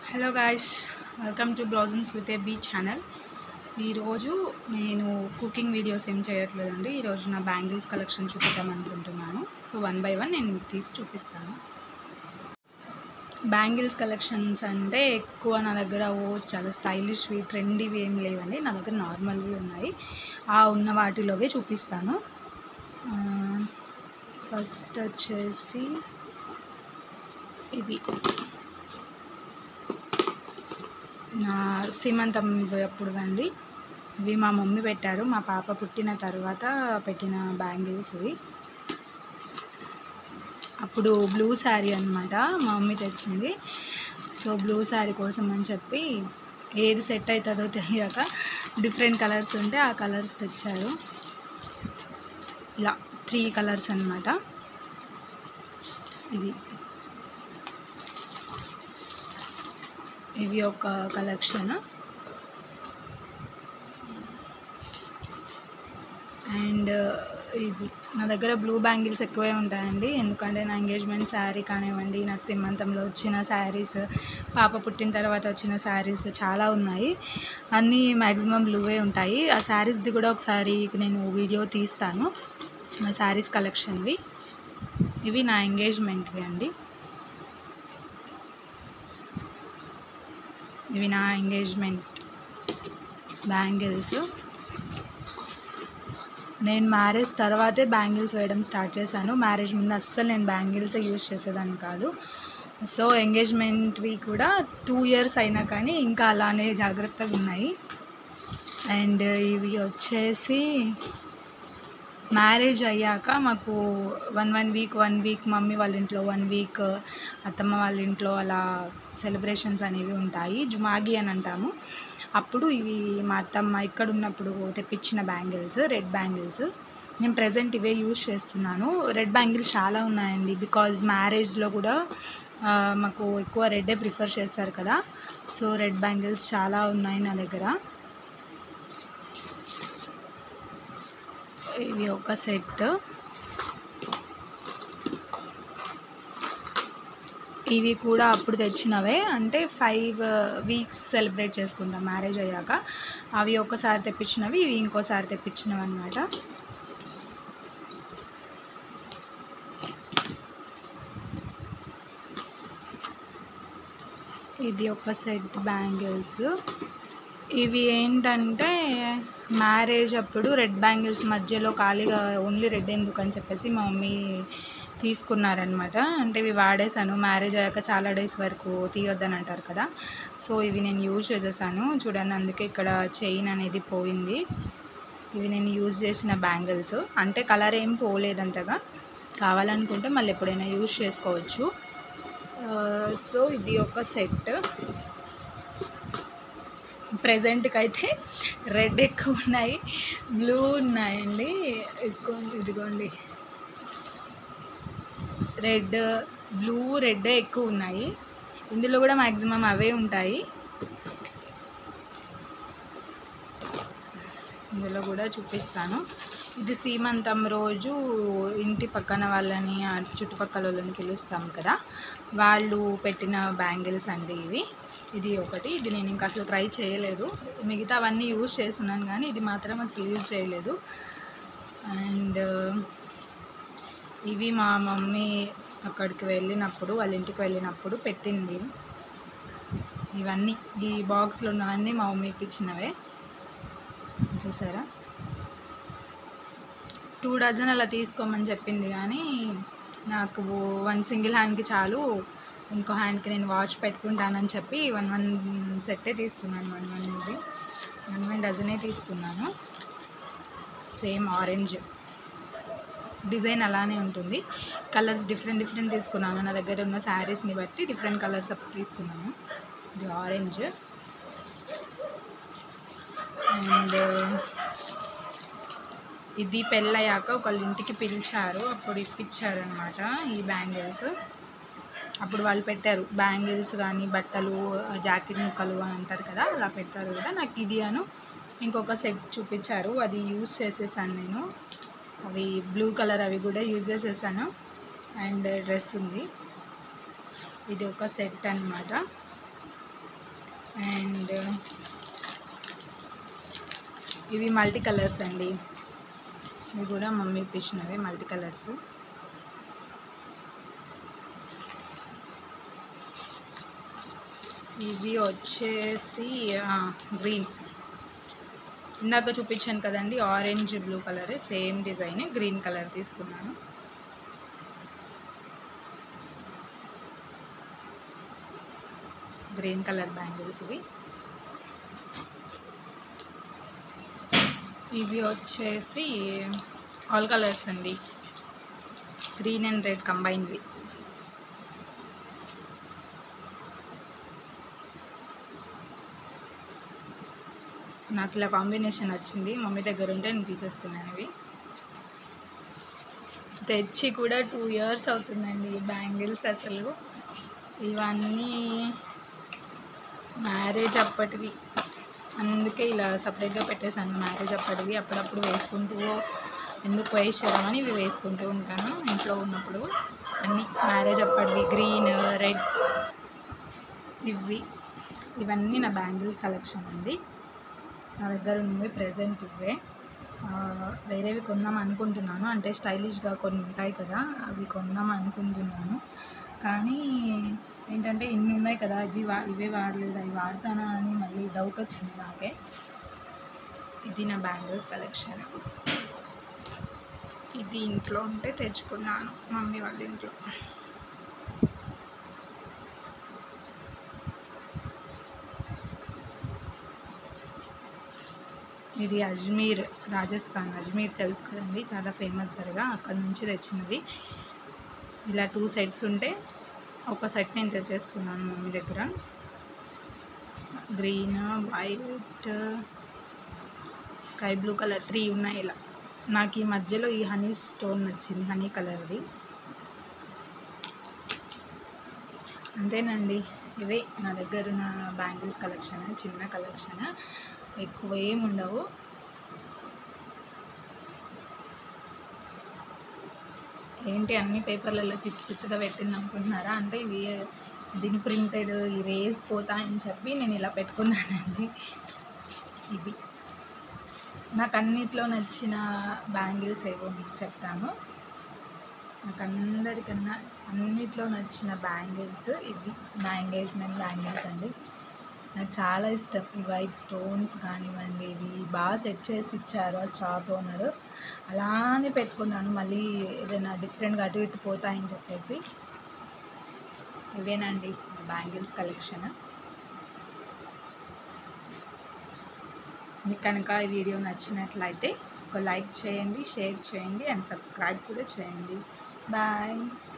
hello guys welcome to blossoms with A B channel ఈరోజు నేను cooking videos ఏం చేయట్లేదండి ఈరోజు నా బ్యాంగిల్స్ కలెక్షన్ చూపిద్దాం అనుకుంటున్నాను సో వన్ బై వన్ నేను మీకు తీసి చూపిస్తాను బ్యాంగిల్స్ కలెక్షన్స్ అంటే ఎక్కువ నా దగ్గర ఓ చాలా స్టైలిష్వి ట్రెండీవి ఏం లేవండి నా దగ్గర నార్మల్వి ఉన్నాయి ఆ ఉన్న వాటిలోవే చూపిస్తాను ఫస్ట్ వచ్చేసి ఇవి నా సీమంతం అప్పుడు అండి ఇవి మా మమ్మీ పెట్టారు మా పాప పుట్టిన తర్వాత పెట్టిన బ్యాంగిల్స్ ఇవి అప్పుడు బ్లూ శారీ అనమాట మా మమ్మీ తెచ్చింది సో బ్లూ శారీ కోసం అని చెప్పి ఏది సెట్ అవుతుందో తెలియక డిఫరెంట్ కలర్స్ ఉంటే ఆ కలర్స్ తెచ్చారు ఇలా త్రీ కలర్స్ అనమాట ఇవి ఇవి ఒక కలెక్షన్ అండ్ ఇవి నా దగ్గర బ్లూ బ్యాంగిల్స్ ఎక్కువే ఉంటాయండి ఎందుకంటే నా ఎంగేజ్మెంట్ శారీ కానివ్వండి నాకు సిమంతంలో వచ్చిన శారీస్ పాప పుట్టిన తర్వాత వచ్చిన శారీస్ చాలా ఉన్నాయి అన్నీ మ్యాక్సిమం బ్లూవే ఉంటాయి ఆ శారీస్ది కూడా ఒకసారి నేను వీడియో తీస్తాను నా శారీస్ కలెక్షన్వి ఇవి నా ఎంగేజ్మెంట్వి అండి ఇవి నా ఎంగేజ్మెంట్ బ్యాంగిల్స్ నేను మ్యారేజ్ తర్వాతే బ్యాంగిల్స్ వేయడం స్టార్ట్ చేశాను మ్యారేజ్ ముందు అస్సలు నేను బ్యాంగిల్స్ యూజ్ చేసేదాన్ని కాదు సో ఎంగేజ్మెంట్వి కూడా టూ ఇయర్స్ అయినా కానీ ఇంకా అలానే జాగ్రత్తగా ఉన్నాయి అండ్ ఇవి వచ్చేసి మ్యారేజ్ అయ్యాక మాకు one one week one week mummy వాళ్ళ ఇంట్లో వన్ వీక్ అత్తమ్మ వాళ్ళ ఇంట్లో అలా సెలబ్రేషన్స్ అనేవి ఉంటాయి జుమాగి అని అంటాము అప్పుడు ఇవి మా అత్తమ్మ ఇక్కడ ఉన్నప్పుడు తెప్పించిన బ్యాంగిల్స్ రెడ్ బ్యాంగిల్స్ నేను ప్రజెంట్ ఇవే యూజ్ చేస్తున్నాను రెడ్ బ్యాంగిల్స్ చాలా ఉన్నాయండి బికాజ్ మ్యారేజ్లో కూడా ఆ, మాకు ఎక్కువ రెడ్డే ప్రిఫర్ చేస్తారు కదా సో రెడ్ బ్యాంగిల్స్ చాలా ఉన్నాయి నా దగ్గర ఇవి ఒక సెట్ ఇవి కూడా అప్పుడు తెచ్చినవే అంటే ఫైవ్ వీక్స్ సెలబ్రేట్ చేసుకుంటాం మ్యారేజ్ అయ్యాక అవి ఒకసారి తెప్పించినవి ఇవి ఇంకోసారి తెప్పించినవి అనమాట ఇది ఒక సెట్ బ్యాంగిల్స్ ఇవి ఏంటంటే మ్యారేజ్ అప్పుడు రెడ్ బ్యాంగిల్స్ మధ్యలో ఖాళీగా ఓన్లీ రెడ్ ఎందుకు అని చెప్పేసి మా మమ్మీ తీసుకున్నారనమాట అంటే ఇవి వాడేసాను మ్యారేజ్ అయ్యాక చాలా డేస్ వరకు తీయొద్దని అంటారు కదా సో ఇవి నేను యూజ్ చేసేసాను చూడండి అందుకే ఇక్కడ చైన్ అనేది పోయింది ఇవి నేను యూజ్ చేసిన బ్యాంగిల్స్ అంటే కలర్ ఏం పోలేదు అంతగా కావాలనుకుంటే మళ్ళీ ఎప్పుడైనా యూజ్ చేసుకోవచ్చు సో ఇది ఒక సెట్ ప్రజెంట్కి అయితే రెడ్ ఎక్కువ ఉన్నాయి బ్లూ ఉన్నాయండి ఎక్కువ ఇదిగోండి రెడ్ బ్లూ రెడ్ ఎక్కువ ఉన్నాయి ఇందులో కూడా మ్యాక్సిమం అవే ఉంటాయి ఇందులో కూడా చూపిస్తాను ఇది సీమంతం రోజు ఇంటి పక్కన వాళ్ళని ఆ చుట్టుపక్కల వాళ్ళని పిలుస్తాం కదా వాళ్ళు పెట్టిన బ్యాంగిల్స్ అండి ఇవి ఇది ఒకటి ఇది నేను ఇంకా అసలు ట్రై చేయలేదు మిగతా అవన్నీ యూజ్ చేస్తున్నాను కానీ ఇది మాత్రం అసలు యూజ్ చేయలేదు అండ్ ఇవి మా మమ్మీ అక్కడికి వెళ్ళినప్పుడు వాళ్ళ ఇంటికి వెళ్ళినప్పుడు పెట్టింది ఇవన్నీ ఈ బాక్స్లో ఉన్నవన్నీ మా మమ్మీ ఇప్పించినవే చూసారా టూ డజన్ అలా తీసుకోమని చెప్పింది కానీ నాకు వన్ సింగిల్ హ్యాండ్కి చాలు ఇంకో హ్యాండ్కి నేను వాచ్ పెట్టుకుంటానని చెప్పి వన్ వన్ సెట్టే తీసుకున్నాను వన్ వన్ ఇది వన్ వన్ డజనే తీసుకున్నాను సేమ్ ఆరెంజ్ డిజైన్ అలానే ఉంటుంది కలర్స్ డిఫరెంట్ డిఫరెంట్ తీసుకున్నాను నా దగ్గర ఉన్న శారీస్ని బట్టి డిఫరెంట్ కలర్స్ అప్పుడు తీసుకున్నాను ఇది ఆరెంజ్ అండ్ ఇది పెళ్ళయ్యాక ఒకళ్ళ ఇంటికి పిలిచారు అప్పుడు ఇప్పించారు అనమాట ఈ బ్యాంగిల్స్ అప్పుడు వాళ్ళు పెట్టారు బ్యాంగిల్స్ కానీ బట్టలు జాకెట్ ముక్కలు అని అంటారు కదా అలా పెడతారు కదా నాకు ఇది అను ఇంకొక సెట్ చూపించారు అది యూజ్ చేసేసాను నేను అవి బ్లూ కలర్ అవి కూడా యూజ్ చేసేసాను అండ్ డ్రెస్ ఉంది ఇది ఒక సెట్ అన్నమాట అండ్ ఇవి మల్టీ కలర్స్ అండి ఇవి కూడా మమ్మీ ఇప్పించినవి మల్టీ కలర్స్ ఇవి వచ్చేసి గ్రీన్ ఇందాక చూపించాను కదండి orange blue colour same design green colour తీసుకున్నాను గ్రీన్ కలర్ బ్యాంగిల్స్ ఇవి ఇవి వచ్చేసి ఆల్ కలర్స్ అండి గ్రీన్ అండ్ రెడ్ కంబైన్వి నాకు ఇలా కాంబినేషన్ వచ్చింది మమ్మీ దగ్గర ఉంటే నేను తీసేసుకున్నాను ఇవి తెచ్చి కూడా టూ ఇయర్స్ అవుతుందండి ఈ బ్యాంగిల్స్ అసలు ఇవన్నీ మ్యారేజ్ అప్పటివి అందుకే ఇలా సపరేట్గా పెట్టేశాను మ్యారేజ్ అప్పటివి అప్పుడప్పుడు వేసుకుంటూ ఎందుకు వేస్ట్ చేయమని ఇవి వేసుకుంటూ ఉంటాను ఇంట్లో ఉన్నప్పుడు అన్నీ మ్యారేజ్ అప్పటివి గ్రీన్ రెడ్ ఇవి ఇవన్నీ నా బ్యాంగిల్స్ కలెక్షన్ అండి నా దగ్గర ఉన్నవి ప్రజెంట్ ఇవే ఆ, వేరేవి కొందాం అనుకుంటున్నాను అంటే స్టైలిష్గా కొన్ని ఉంటాయి కదా అవి కొందాం అనుకుంటున్నాను కానీ ఏంటంటే ఇన్ని ఉన్నాయి కదా ఇవి వా ఇవే వాడలేదు అవి వాడతానా అని మళ్ళీ డౌట్ వచ్చింది నాకే ఇది నా బ్యాంగిల్స్ కలెక్షన్ ఇది ఇంట్లో ఉంటే తెచ్చుకున్నాను మమ్మీ వాళ్ళ ఇంట్లో ఇది అజ్మీర్ రాజస్థాన్ అజ్మీర్ తెలుసు కదండి చాలా ఫేమస్ దర్గా అక్కడ నుంచి తెచ్చినవి ఇలా టూ సెట్స్ ఉంటే ఒక సెట్ నేను తెచ్చేసుకున్నాను మమ్మీ దగ్గర green white sky blue colour three ఉన్నాయి ఇలా నాకు ఈ మధ్యలో ఈ హనీ స్టోన్ నచ్చింది హనీ కలర్ది అంతేనండి ఇవే నా దగ్గర ఉన్న బ్యాంగిల్స్ కలెక్షన్ చిన్న కలెక్షన్ ఎక్కువ ఏమి ఉండవు ఏంటి అన్ని పేపర్లలో చిత్తు చిత్తుగా పెట్టింది అనుకుంటున్నారా అంటే ఇవి దీని ప్రింటెడ్ ఈ రేస్ పోతాయని చెప్పి నేను ఇలా పెట్టుకున్నానండి ఇవి నాకు అన్నిట్లో నచ్చిన బ్యాంగిల్స్ ఏవో మీకు చెప్తాను నాకు అందరికన్నా అన్నిట్లో నచ్చిన బ్యాంగిల్స్ ఇవి నా ఎంగేజ్మెంట్ బ్యాంగిల్స్ అండి నాకు చాలా ఇష్టం ఈ వైట్ స్టోన్స్ కానివ్వండి ఇవి బాగా సెట్ చేసి ఇచ్చారు ఆ షాప్ ఓనర్ అలానే పెట్టుకున్నాను మళ్ళీ ఏదైనా డిఫరెంట్గా అటు ఇటు పోతాయని చెప్పేసి ఇవేనండి బ్యాంగిల్స్ కలెక్షన్ మీకు కనుక ఈ వీడియో నచ్చినట్లయితే ఒక లైక్ చేయండి షేర్ చేయండి అండ్ సబ్స్క్రైబ్ కూడా చేయండి బాయ్